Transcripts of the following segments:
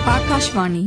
ஆகாஷ்வாணி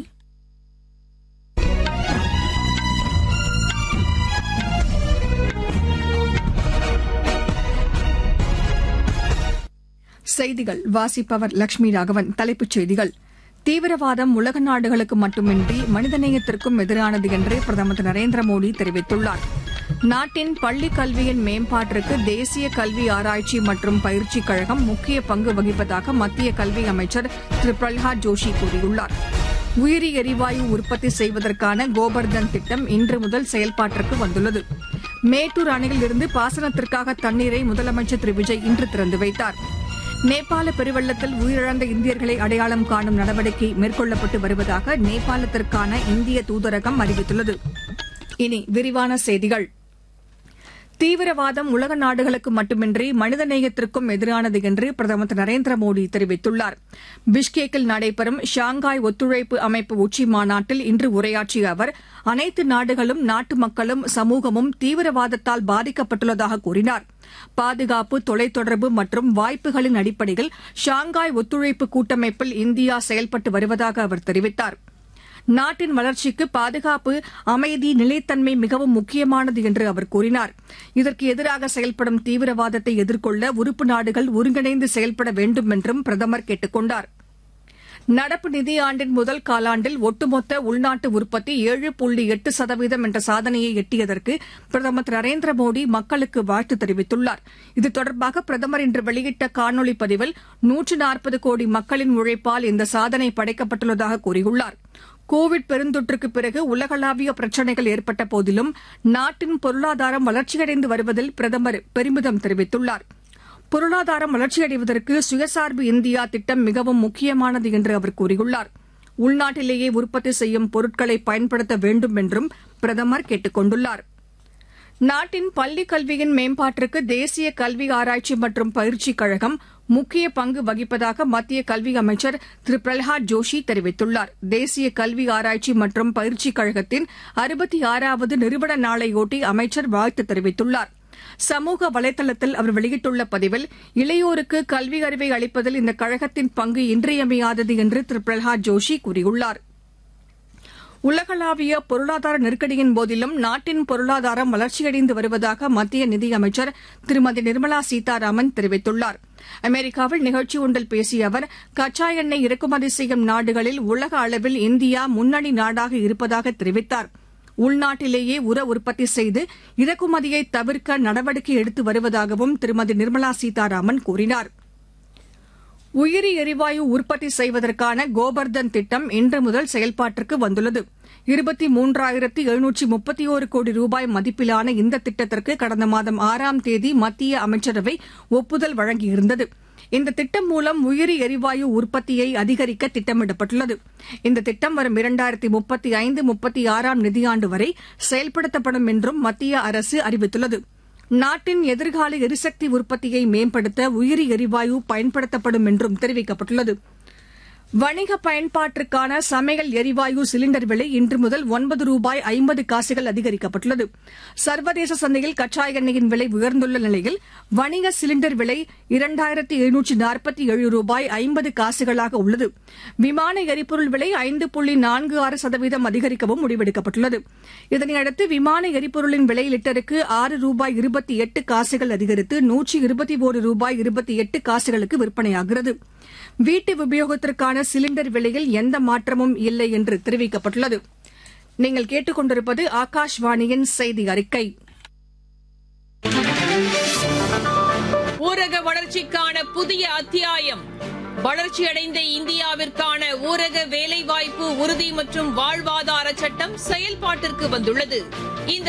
செய்திகள் வாசிப்பவர் லட்சுமி ராகவன் தலைப்புச் செய்திகள் தீவிரவாதம் உலக நாடுகளுக்கு மட்டுமின்றி மனிதநேயத்திற்கும் எதிரானது என்று பிரதமர் திரு நரேந்திர மோடி தெரிவித்துள்ளார் நாட்டின் பள்ளிக் கல்வியின் மேம்பாட்டிற்கு தேசிய கல்வி ஆராய்ச்சி மற்றும் பயிற்சிக் கழகம் முக்கிய பங்கு வகிப்பதாக மத்திய கல்வி அமைச்சர் திரு பிரல்ஹாத் ஜோஷி கூறியுள்ளார் உயிரி எரிவாயு உற்பத்தி செய்வதற்கான கோபர்தன் திட்டம் இன்று முதல் செயல்பாட்டிற்கு வந்துள்ளது மேட்டூர் அணையில் இருந்து பாசனத்திற்காக தண்ணீரை முதலமைச்சர் திரு விஜய் இன்று திறந்து வைத்தார் நேபாள பெருவெள்ளத்தில் உயிரிழந்த இந்தியர்களை அடையாளம் காணும் நடவடிக்கை மேற்கொள்ளப்பட்டு வருவதாக நேபாளத்திற்கான இந்திய தூதரகம் அறிவித்துள்ளது இனி விரிவான செய்திகள் தீவிரவாதம் உலக நாடுகளுக்கு மட்டுமின்றி மனிதநேயத்திற்கும் எதிரானது என்று பிரதமர் திரு நரேந்திர மோடி தெரிவித்துள்ளார் பிஷ்கேக்கில் நடைபெறும் ஷாங்காய் ஒத்துழைப்பு அமைப்பு உச்சி மாநாட்டில் இன்று உரையாற்றிய அவர் அனைத்து நாடுகளும் நாட்டு மக்களும் சமூகமும் தீவிரவாதத்தால் பாதிக்கப்பட்டுள்ளதாக கூறினார் பாதுகாப்பு தொலைத்தொடர்பு மற்றும் வாய்ப்புகளின் அடிப்படையில் ஷாங்காய் ஒத்துழைப்பு கூட்டமைப்பில் இந்தியா செயல்பட்டு வருவதாக அவர் தெரிவித்தார் நாட்டின் வளர்ச்சிக்கு பாதுகாப்பு அமைதி நிலைத்தன்மை மிகவும் முக்கியமானது என்று அவர் கூறினார் இதற்கு எதிராக செயல்படும் தீவிரவாதத்தை எதிர்கொள்ள உறுப்பு நாடுகள் ஒருங்கிணைந்து செயல்பட வேண்டும் என்றும் பிரதமர் கேட்டுக் கொண்டார் நடப்பு நிதியாண்டின் முதல் காலாண்டில் ஒட்டுமொத்த உள்நாட்டு உற்பத்தி ஏழு புள்ளி எட்டு சதவீதம் என்ற சாதனையை எட்டியதற்கு பிரதமர் திரு நரேந்திர மோடி மக்களுக்கு வாழ்த்து தெரிவித்துள்ளார் இது தொடர்பாக பிரதமர் இன்று வெளியிட்ட காணொலி பதிவில் நூற்று நாற்பது கோடி மக்களின் உழைப்பால் இந்த சாதனை படைக்கப்பட்டுள்ளதாக கூறியுள்ளார் கோவிட் பெருந்தொற்றுக்கு பிறகு உலகளாவிய பிரச்சினைகள் ஏற்பட்ட போதிலும் நாட்டின் பொருளாதாரம் வளர்ச்சியடைந்து வருவதில் பிரதமர் பெருமிதம் தெரிவித்துள்ளார் பொருளாதாரம் வளர்ச்சியடைவதற்கு சுயசார்பு இந்தியா திட்டம் மிகவும் முக்கியமானது என்று அவர் கூறியுள்ளார் உள்நாட்டிலேயே உற்பத்தி செய்யும் பொருட்களை பயன்படுத்த வேண்டும் என்றும் பிரதமர் கேட்டுக் கொண்டுள்ளார் நாட்டின் பள்ளிக் கல்வியின் மேம்பாட்டிற்கு தேசிய கல்வி ஆராய்ச்சி மற்றும் பயிற்சிக் கழகம் முக்கிய பங்கு வகிப்பதாக மத்திய கல்வி அமைச்சர் திரு பிரல்ஹாத் ஜோஷி தெரிவித்துள்ளார் தேசிய கல்வி ஆராய்ச்சி மற்றும் பயிற்சிக் கழகத்தின் அறுபத்தி ஆறாவது நிறுவன நாளையொட்டி அமைச்சர் வாழ்த்து தெரிவித்துள்ளார் சமூக வலைதளத்தில் அவர் வெளியிட்டுள்ள பதிவில் இளையோருக்கு கல்வி அறிவை அளிப்பதில் இந்த கழகத்தின் பங்கு இன்றியமையாதது என்று திரு பிரல்ஹாத் ஜோஷி கூறியுள்ளார் உலகளாவிய பொருளாதார நெருக்கடியின் போதிலும் நாட்டின் பொருளாதாரம் வளர்ச்சியடைந்து வருவதாக மத்திய நிதியமைச்சர் திருமதி நிர்மலா சீதாராமன் தெரிவித்துள்ளார் அமெரிக்காவில் நிகழ்ச்சி ஒன்றில் பேசிய அவர் கச்சா எண்ணெய் இறக்குமதி செய்யும் நாடுகளில் உலக அளவில் இந்தியா முன்னணி நாடாக இருப்பதாக தெரிவித்தார் உள்நாட்டிலேயே உர உற்பத்தி செய்து இறக்குமதியை தவிர்க்க நடவடிக்கை எடுத்து வருவதாகவும் திருமதி நிர்மலா சீதாராமன் கூறினார் உயிரி எரிவாயு உற்பத்தி செய்வதற்கான கோபர்தன் திட்டம் இன்று முதல் செயல்பாட்டிற்கு வந்துள்ளது இருபத்தி மூன்றாயிரத்து எழுநூற்றி முப்பத்தி ஒரு கோடி ரூபாய் மதிப்பிலான இந்த திட்டத்திற்கு கடந்த மாதம் ஆறாம் தேதி மத்திய அமைச்சரவை ஒப்புதல் வழங்கியிருந்தது இந்த திட்டம் மூலம் உயிரி எரிவாயு உற்பத்தியை அதிகரிக்க திட்டமிடப்பட்டுள்ளது இந்த திட்டம் வரும் இரண்டாயிரத்தி முப்பத்தி ஐந்து முப்பத்தி ஆறாம் நிதியாண்டு வரை செயல்படுத்தப்படும் என்றும் மத்திய அரசு அறிவித்துள்ளது நாட்டின் எதிர்கால எரிசக்தி உற்பத்தியை மேம்படுத்த உயிரி எரிவாயு பயன்படுத்தப்படும் என்றும் தெரிவிக்கப்பட்டுள்ளது வணிக பயன்பாட்டிற்கான சமையல் எரிவாயு சிலிண்டர் விலை இன்று முதல் ஒன்பது ரூபாய் ஐம்பது காசுகள் அதிகரிக்கப்பட்டுள்ளது சர்வதேச சந்தையில் கச்சா எண்ணெயின் விலை உயர்ந்துள்ள நிலையில் வணிக சிலிண்டர் விலை இரண்டாயிரத்தி எழுநூற்றி நாற்பத்தி ஏழு ரூபாய் ஐம்பது காசுகளாக உள்ளது விமான எரிபொருள் விலை ஐந்து புள்ளி நான்கு ஆறு சதவீதம் அதிகரிக்கவும் முடிவெடுக்கப்பட்டுள்ளது இதனையடுத்து விமான எரிபொருளின் விலை லிட்டருக்கு ஆறு ரூபாய் இருபத்தி எட்டு காசுகள் அதிகரித்து நூற்றி இருபத்தி ஒரு ரூபாய் இருபத்தி எட்டு காசுகளுக்கு விற்பனையாகிறது வீட்டு உபயோகத்திற்கான சிலிண்டர் விலையில் எந்த மாற்றமும் இல்லை என்று தெரிவிக்கப்பட்டுள்ளது நீங்கள் கேட்டுக்கொண்டிருப்பது ஆகாஷ்வாணியின் செய்தி அறிக்கை ஊரக வளர்ச்சிக்கான புதிய அத்தியாயம் வளர்ச்சியடைந்த இந்தியாவிற்கான ஊரக வேலைவாய்ப்பு உறுதி மற்றும் வாழ்வாதார சட்டம் செயல்பாட்டிற்கு வந்துள்ளது இந்த